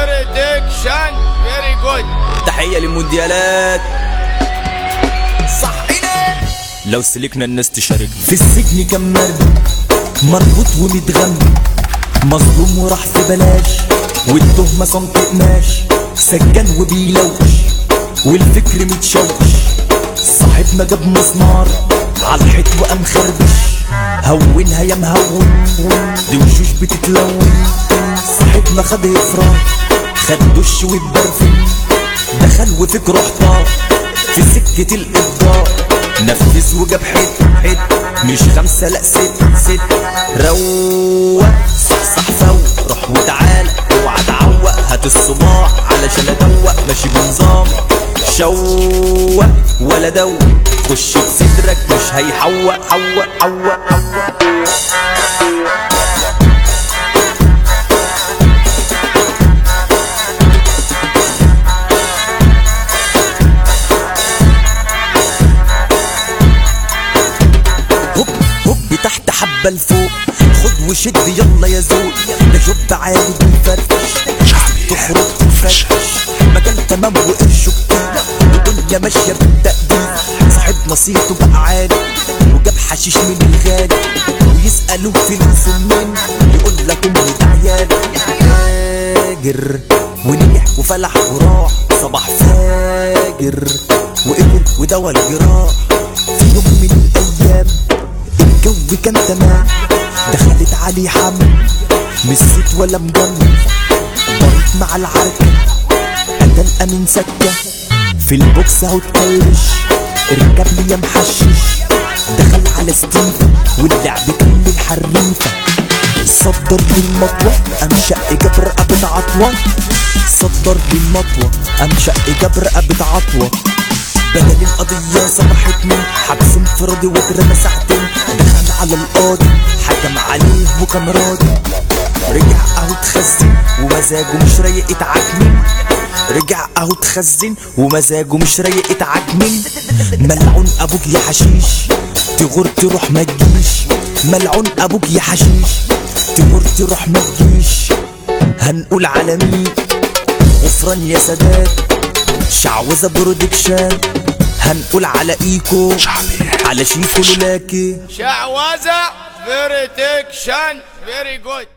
بريدكشن فيري جود تحية للمونديالات صحينا لو سلكنا الناس تشاركنا في السجن كم مرد مربوط ومتغمي مظلوم وراح في بلاش والتهمة صمت قماش سجان وبيلوش والفكر متشوش صاحبنا جاب مسمار عالحيط وقام خربش هونها يا مهون دي وشوش بتتلون صاحبنا خد افراط خد دش واتبرفن دخل وفكره احتار في سكة الإبداع نفذ وجاب حت حت مش خمسة لا ست ست روق صح صح فوق روح وتعالى اوعى تعوق هات الصباع علشان ادوق ماشي بنظام شوق ولا دوق خش بصدرك مش هيحوق حوق حوق حوق هوب هوب تحت حبة لفوق خد وشد يلا يا زول ده جب عالي بيفرفش تخرج تفرفش مجال تمام وقرشه كتير والدنيا ماشية بالتقدير صاحبنا صيته بقى عالي وجاب حشيش من الغالي ويسألوه فلوسه منين يقول لك امي ده عيالي فاجر ونجح وفلح وراح صباح فاجر وقبل ودوى الجراح في يوم من الايام الجو كان تمام دخلت عليه حمل نسيت ولا مجنن ضربت مع العركة أنا الأمين سكة في البوكس اهو اتكلش اركب لي يا محشش دخل على ستيفن واللعب كان للحريفة صدر لي المطوة قام شق جاب رقبة عطوة صدر لي المطوة قام شق جاب رقبة عطوة بدل القضية صبحتني حبس انفرادي واترمى ساعتين دخل على القاضي حكم عليه وكان راضي رجع اهو اتخزن ومزاجه مش رايق اتعجنن رجع اهو اتخزن ومزاجه مش رايق اتعجنن ملعون ابوك يا حشيش تغور تروح ما تجيش ملعون ابوك يا حشيش تغور تروح ما تجيش هنقول على مين غفران يا سادات شعوذة برودكشن هنقول على ايكو على شيكو لولاكي شعوذة بريدكشن فيري جود